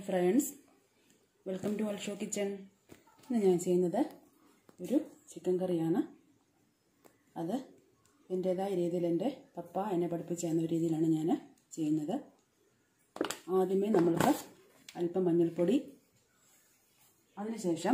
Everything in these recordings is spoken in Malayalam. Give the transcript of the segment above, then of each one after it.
ഫ്രണ്ട്സ് വെൽക്കം ടു അൽഷോ കിച്ചൺ ഇന്ന് ഞാൻ ചെയ്യുന്നത് ഒരു ചിക്കൻ കറിയാണ് അത് എൻ്റേതായ രീതിയിൽ എൻ്റെ പപ്പ എന്നെ പഠിപ്പിച്ച എന്ന രീതിയിലാണ് ഞാൻ ചെയ്യുന്നത് ആദ്യമേ നമ്മൾക്ക് അല്പം മഞ്ഞൾപ്പൊടി അതിനുശേഷം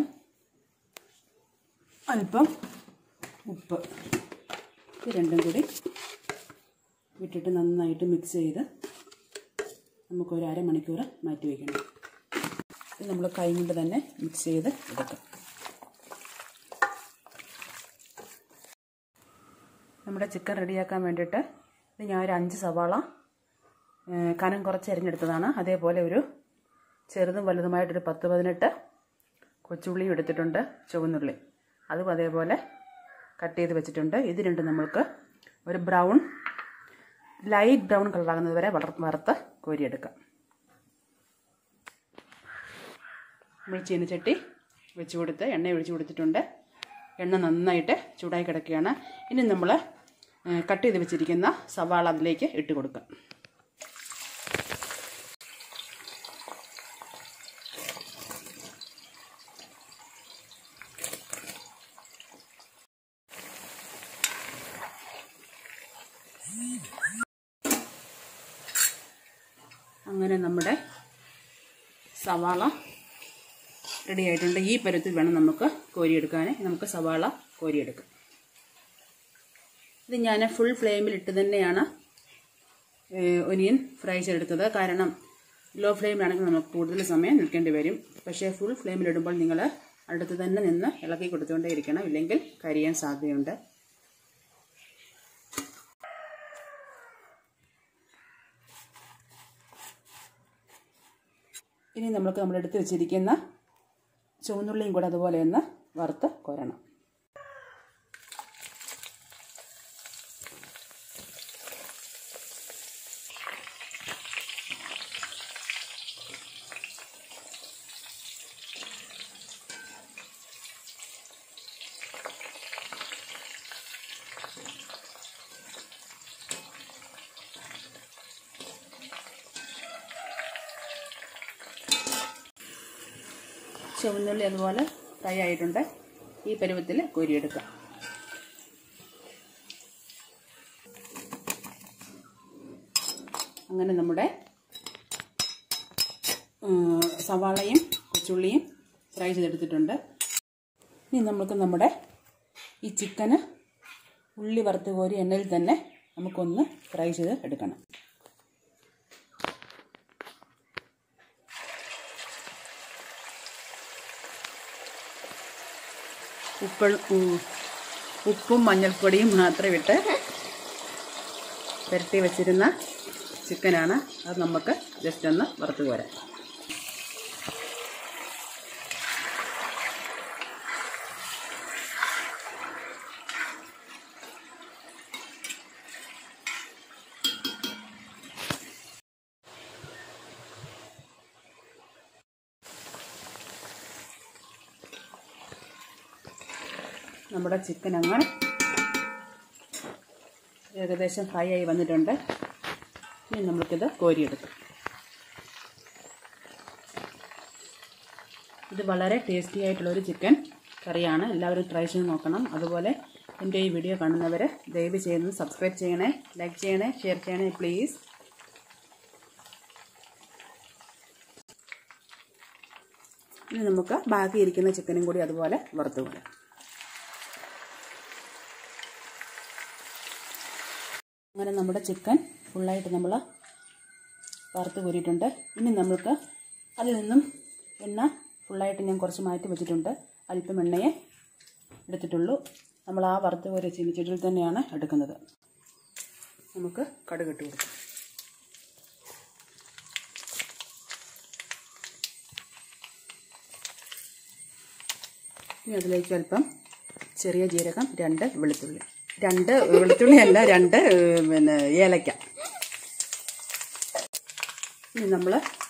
അല്പം ഉപ്പ് ഇത് രണ്ടും കൂടി ഇട്ടിട്ട് നന്നായിട്ട് മിക്സ് ചെയ്ത് നമുക്കൊരു അരമണിക്കൂർ മാറ്റി വയ്ക്കണം ഇത് നമ്മൾ കൈ കൊണ്ട് തന്നെ മിക്സ് ചെയ്ത് എടുക്കാം നമ്മുടെ ചിക്കൻ റെഡിയാക്കാൻ വേണ്ടിയിട്ട് ഇത് ഞാൻ ഒരു അഞ്ച് സവാള കനം കുറച്ച് അരിഞ്ഞെടുത്തതാണ് അതേപോലെ ഒരു ചെറുതും വലുതുമായിട്ടൊരു പത്ത് പതിനെട്ട് കൊച്ചുള്ളിയും എടുത്തിട്ടുണ്ട് ചുവന്നുള്ളി അതും അതേപോലെ കട്ട് ചെയ്ത് വെച്ചിട്ടുണ്ട് ഇത് രണ്ടും നമ്മൾക്ക് ഒരു ബ്രൗൺ ലൈറ്റ് ബ്രൗൺ കളറാകുന്നത് വരെ വളർ വറുത്ത് കോരിയെടുക്കാം നമ്മൾ ചീനച്ചട്ടി വെച്ച് കൊടുത്ത് എണ്ണ ഒഴിച്ച് കൊടുത്തിട്ടുണ്ട് എണ്ണ നന്നായിട്ട് ചൂടായി കിടക്കുകയാണ് ഇനി നമ്മൾ കട്ട് ചെയ്ത് വെച്ചിരിക്കുന്ന സവാള അതിലേക്ക് ഇട്ട് കൊടുക്കാം അങ്ങനെ നമ്മുടെ സവാള റെഡി ആയിട്ടുണ്ട് ഈ പരുത്തിൽ വേണം നമുക്ക് കോരിയെടുക്കാൻ നമുക്ക് സവാള കോരിയെടുക്കാം ഇത് ഞാൻ ഫുൾ ഫ്ലെയിമിലിട്ട് തന്നെയാണ് ഒനിയൻ ഫ്രൈ ചെയ്തെടുത്തത് കാരണം ലോ ഫ്ലെയിമിലാണെങ്കിൽ നമുക്ക് കൂടുതൽ സമയം നിൽക്കേണ്ടി വരും പക്ഷേ ഫുൾ ഫ്ലെയിമിലിടുമ്പോൾ നിങ്ങൾ അടുത്ത് തന്നെ നിന്ന് ഇളക്കി കൊടുത്തുകൊണ്ടേ ഇരിക്കണം ഇല്ലെങ്കിൽ കരിയാൻ സാധ്യതയുണ്ട് ഇനി നമുക്ക് നമ്മൾ എടുത്ത് വെച്ചിരിക്കുന്ന ചുവന്നുള്ളിയും കൂടെ അതുപോലെ ഒന്ന് വറുത്ത് കോരണം ചുവന്നുള്ളി അതുപോലെ ഫ്രൈ ആയിട്ടുണ്ട് ഈ പരുവത്തിൽ കോരിയെടുക്കാം അങ്ങനെ നമ്മുടെ സവാളയും കൊച്ചുള്ളിയും ഫ്രൈ ചെയ്തെടുത്തിട്ടുണ്ട് ഇനി നമുക്ക് നമ്മുടെ ഈ ചിക്കന് ഉള്ളി വറുത്ത് കോരി എണ്ണയിൽ തന്നെ നമുക്കൊന്ന് ഫ്രൈ ചെയ്ത് എടുക്കണം ഉപ്പ് ഉപ്പും മഞ്ഞൾപ്പൊടിയും മാത്രം ഇട്ട് പുരട്ടി വെച്ചിരുന്ന ചിക്കനാണ് അത് നമുക്ക് ജസ്റ്റ് ഒന്ന് വറുത്ത് പോരാം നമ്മുടെ ചിക്കൻ അങ്ങനെ ഏകദേശം ഫ്രൈ ആയി വന്നിട്ടുണ്ട് ഇനി നമ്മൾക്കിത് കോരിയെടുക്കാം ഇത് വളരെ ടേസ്റ്റി ആയിട്ടുള്ളൊരു ചിക്കൻ കറിയാണ് എല്ലാവരും ട്രൈ ചെയ്ത് നോക്കണം അതുപോലെ എൻ്റെ ഈ വീഡിയോ കാണുന്നവർ ദയവ് ചെയ്യുന്നത് സബ്സ്ക്രൈബ് ചെയ്യണേ ലൈക്ക് ചെയ്യണേ ഷെയർ ചെയ്യണേ പ്ലീസ് ഇനി നമുക്ക് ബാക്കി ഇരിക്കുന്ന ചിക്കനും കൂടി അതുപോലെ വറുത്ത് കൊള്ളാം അങ്ങനെ നമ്മുടെ ചിക്കൻ ഫുള്ളായിട്ട് നമ്മൾ വറുത്ത് കോരിയിട്ടുണ്ട് ഇനി നമ്മൾക്ക് അതിൽ നിന്നും എണ്ണ ഫുള്ളായിട്ട് ഞാൻ കുറച്ച് മാറ്റി വെച്ചിട്ടുണ്ട് അല്പം എണ്ണയെ എടുത്തിട്ടുള്ളൂ നമ്മൾ ആ വറുത്ത് കോരി ചീനിച്ചട്ടിയിൽ തന്നെയാണ് എടുക്കുന്നത് നമുക്ക് കടുകിട്ട് കൊടുക്കാം ഇനി അതിലേക്ക് അല്പം ചെറിയ ജീരകം രണ്ട് വെളുത്തുള്ളി രണ്ട് വെളുത്തുള്ളി അല്ല രണ്ട് പിന്നെ ഏലക്ക ഇനി നമ്മൾ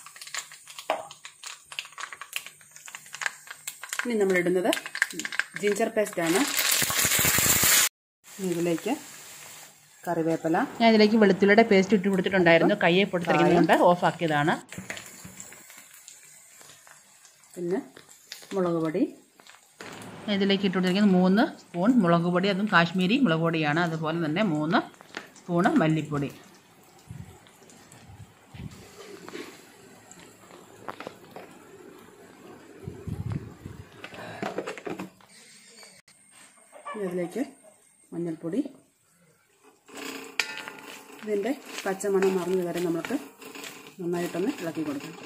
ഇനി നമ്മൾ ഇടുന്നത് ജിഞ്ചർ പേസ്റ്റാണ് ഇതിലേക്ക് കറിവേപ്പില ഞാൻ ഇതിലേക്ക് വെളുത്തുള്ളിയുടെ പേസ്റ്റ് ഇട്ട് കൊടുത്തിട്ടുണ്ടായിരുന്നു കയ്യെ പൊട്ടിത്തെറിക്കുന്നതുകൊണ്ട് ഓഫാക്കിയതാണ് പിന്നെ മുളക് പൊടി ഇതിലേക്ക് ഇട്ടുകൊണ്ടിരിക്കുന്നത് മൂന്ന് സ്പൂൺ മുളക് പൊടി അതും കാശ്മീരി മുളക് പൊടിയാണ് അതുപോലെ തന്നെ മൂന്ന് സ്പൂണ് മല്ലിപ്പൊടി ഇനി അതിലേക്ക് മഞ്ഞൾപ്പൊടി ഇതിൻ്റെ പച്ചമണം മറന്നത് വരെ നമുക്ക് നന്നായിട്ടൊന്ന് ഇളക്കി കൊടുക്കണം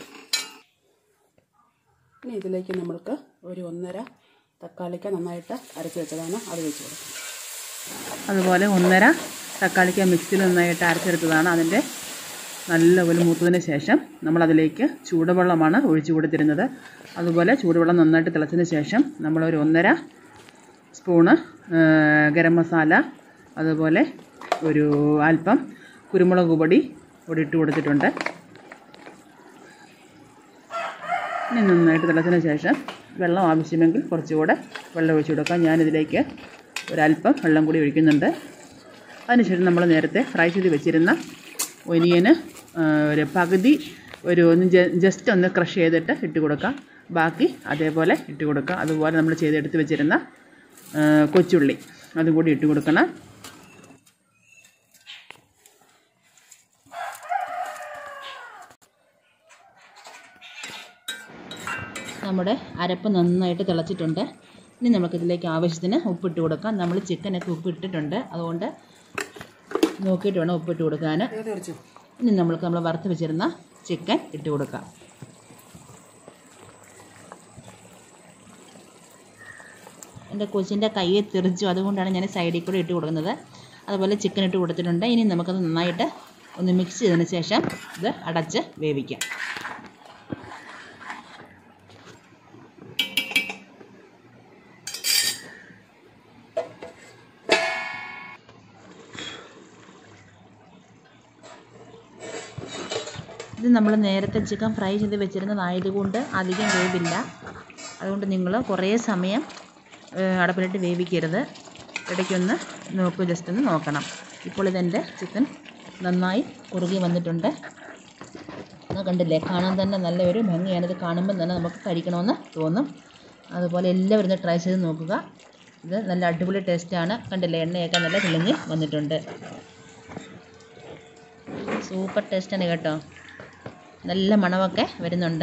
ഇനി ഇതിലേക്ക് നമ്മൾക്ക് ഒരു ഒന്നര തക്കാളിക്ക നന്നായിട്ട് അരച്ച് വെച്ചതാണ് അത് വെച്ച് കൊടുക്കാം അതുപോലെ ഒന്നര തക്കാളിക്ക മിക്സിയിൽ നന്നായിട്ട് അരച്ചെടുത്തതാണ് അതിൻ്റെ നല്ലപോലെ മൂത്തതിന് ശേഷം നമ്മളതിലേക്ക് ചൂടുവെള്ളമാണ് ഒഴിച്ചു കൊടുത്തിരുന്നത് അതുപോലെ ചൂടുവെള്ളം നന്നായിട്ട് തിളച്ചതിന് ശേഷം നമ്മളൊരു ഒന്നര സ്പൂണ് ആ, ഗരം മസാല അതുപോലെ ഒരു അല്പം കുരുമുളക് പൊടി കൂടി ഇട്ട് കൊടുത്തിട്ടുണ്ട് ഇനി നന്നായിട്ട് തിളച്ചതിന് ശേഷം വെള്ളം ആവശ്യമെങ്കിൽ കുറച്ചുകൂടെ വെള്ളം ഒഴിച്ചു കൊടുക്കാം ഞാനിതിലേക്ക് ഒരല്പം വെള്ളം കൂടി ഒഴിക്കുന്നുണ്ട് അതിനുശേഷം നമ്മൾ നേരത്തെ ഫ്രൈ ചെയ്ത് വെച്ചിരുന്ന ഒനിയന് ആ, ഒരു പകുതി ഒരു ഒന്ന് ജ- ജസ്റ്റ് ഒന്ന് ക്രഷ് ചെയ്തിട്ട് ഇട്ട് കൊടുക്കാം ബാക്കി അതേപോലെ ഇട്ട് കൊടുക്കാം അതുപോലെ നമ്മൾ ചെയ്തെടുത്ത് വെച്ചിരുന്ന ആ, കൊച്ചുള്ളി അതും കൂടി ഇട്ട് കൊടുക്കണം നമ്മുടെ അരപ്പ് നന്നായിട്ട് തിളച്ചിട്ടുണ്ട് ഇനി നമുക്കിതിലേക്ക് ആവശ്യത്തിന് ഉപ്പിട്ട് കൊടുക്കാം നമ്മൾ ചിക്കനൊക്കെ ഉപ്പിട്ടിട്ടുണ്ട് അതുകൊണ്ട് നോക്കിയിട്ട് വേണം ഉപ്പിട്ട് കൊടുക്കാൻ തീർച്ചു ഇനി നമ്മൾക്ക് നമ്മൾ വറുത്ത് വെച്ചിരുന്ന ചിക്കൻ ഇട്ട് കൊടുക്കാം എൻ്റെ കൊച്ചിൻ്റെ കയ്യെ തെറിച്ചു അതുകൊണ്ടാണ് ഞാൻ സൈഡിൽ കൂടെ ഇട്ട് കൊടുക്കുന്നത് അതുപോലെ ചിക്കൻ ഇട്ട് കൊടുത്തിട്ടുണ്ട് ഇനി നമുക്കത് നന്നായിട്ട് ഒന്ന് മിക്സ് ചെയ്തതിന് ശേഷം ഇത് അടച്ച് വേവിക്കാം ഇത് നമ്മൾ നേരത്തെ ചിക്കൻ ഫ്രൈ ചെയ്ത് വെച്ചിരുന്നതായതുകൊണ്ട് അധികം വേവില്ല അതുകൊണ്ട് നിങ്ങൾ കുറേ സമയം ഏഹ്, അടപ്പിലിട്ട് വേവിക്കരുത് ഇടയ്ക്കൊന്ന് നോക്കൂ ജസ്റ്റ് ഒന്ന് നോക്കണം ഇപ്പോൾ ഇതെൻ്റെ ചിക്കൻ നന്നായി കുറുകി വന്നിട്ടുണ്ട് അത് കണ്ടില്ലേ കാണാൻ തന്നെ നല്ലൊരു ഭംഗിയാണ് ഇത് കാണുമ്പോൾ തന്നെ നമുക്ക് കഴിക്കണമെന്ന് തോന്നും അതുപോലെ എല്ലാവരും ഇത് ട്രൈ ചെയ്ത് നോക്കുക ഇത് നല്ല അടിപൊളി ടേസ്റ്റാണ് കണ്ടില്ലേ എണ്ണയൊക്കെ നല്ല തെളിഞ്ഞ് വന്നിട്ടുണ്ട് സൂപ്പർ ടേസ്റ്റാണ് കേട്ടോ നല്ല മണമൊക്കെ വരുന്നുണ്ട്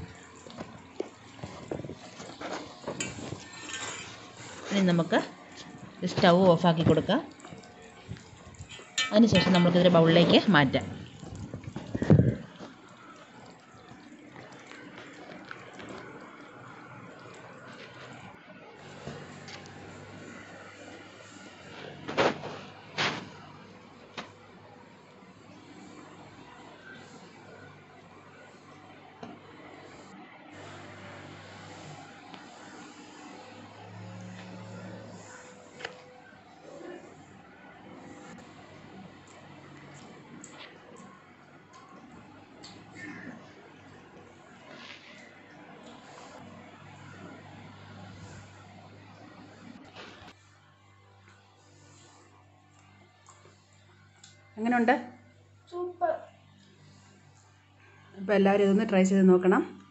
ഇനി നമുക്ക് സ്റ്റൗ ഓഫാക്കി കൊടുക്കാം അതിനുശേഷം നമുക്കിതൊരു ബൗളിലേക്ക് മാറ്റാം എങ്ങനെയുണ്ട് അപ്പോൾ എല്ലാവരും ഇതൊന്ന് ട്രൈ ചെയ്ത് നോക്കണം